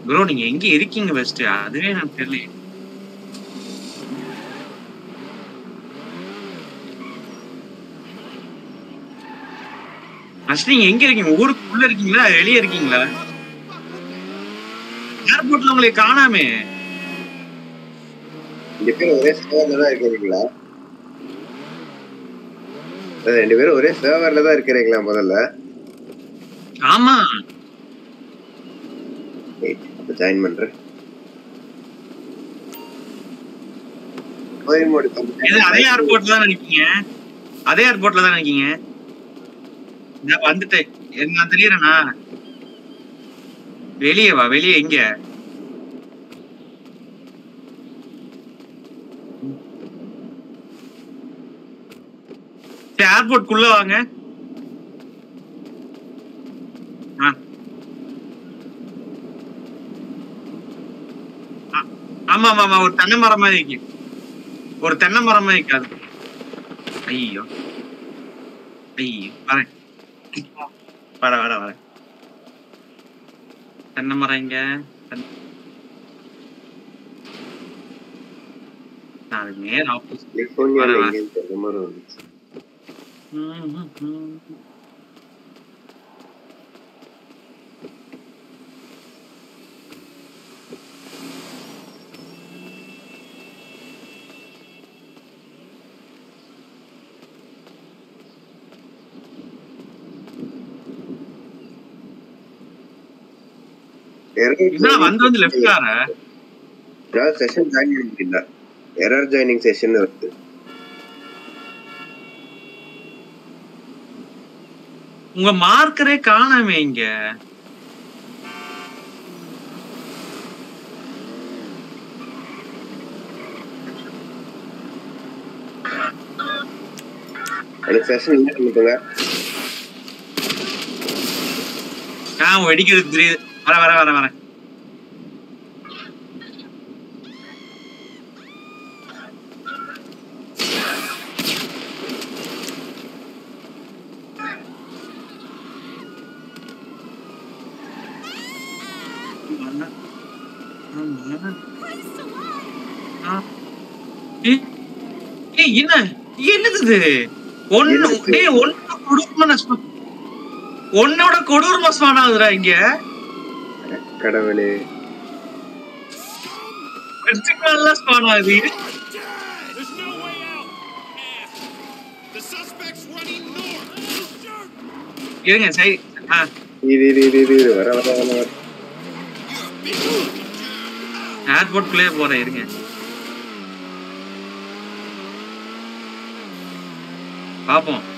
Bro நீங்க எங்க இருக்கீங்க ஃபர்ஸ்ட் அதுவே எனக்கு தெரியல ஃபர்ஸ்ட் நீங்க எங்க இருக்கீங்க ஊருக்குள்ள இருக்கீங்களா வெளியே இருக்கீங்களா ஏர்போர்ட்ல உங்களை காணாமே ரெண்டு பேரும் ஒரே சர்வர்ல தான் இருக்கிறீங்களா அதான் ரெண்டு பேரும் ஒரே சர்வர்ல தான் இருக்கிறீங்களா முதல்ல ஆமா அப்ப ஜாயின் பண்றேன் கோயில் மோடு இது அதே ஏர்போர்ட்ல தான் இருக்கீங்க அதே ஏர்போர்ட்ல தான் இருக்கீங்க நான் வந்துட்டேன் எனக்கு நான் தெரியறேனா வெளியே வா வெளியே எங்க சரி ஏர்போர்ட் குள்ள வாங்க ஆ. ஆ, ஆமா ஆமா ஆமா ஒரு தென்னை மரம் மாதிரி இருக்கு ஒரு தென்னை மரம் மாதிரி இருக்காது ஐயோ ஐயோ வரேன் வர வர வர தென்னை மரம் இங்க தென்னை- நான் அதுக்கு நேர் ஆப்போசிட் கலிபோர்னியால வர, வர. எங்கேயும் தென்னை மரம் வந்துச்சு என்ன வந்து வந்து லெஃப்ட் ஆற செஷன் ஜாயின் பண்ண முடியல எரர் ஜாயினிங் செஷன் இருக்கு உங்க மார்க்கரே காணாமே இங்க எனக்கு செஷன் இல்லை பண்ணிட்டுங்க ஆ வெடிக்கிறது தெரியுது வர வர வர வர ஏய், ஏய், என்ன என்னது இது ஒண்ணு என்னது? டேய் ஒண்ணு கொடூரமான ஸ்பா- ஒன்னோட கொடூரமா ஸ்பான் ஆகுதுடா இங்க கடவுளே வெர்டிகல்லாம் ஸ்பான் ஆகுது There's no way out! Ass! The suspect's running north! இருங்க சரி ஆ இரு இரு இரு இரு, இரு வர வர வர வர ஏர்போர்ட்குள்ளே போறேன் இருங்க பாப்போம்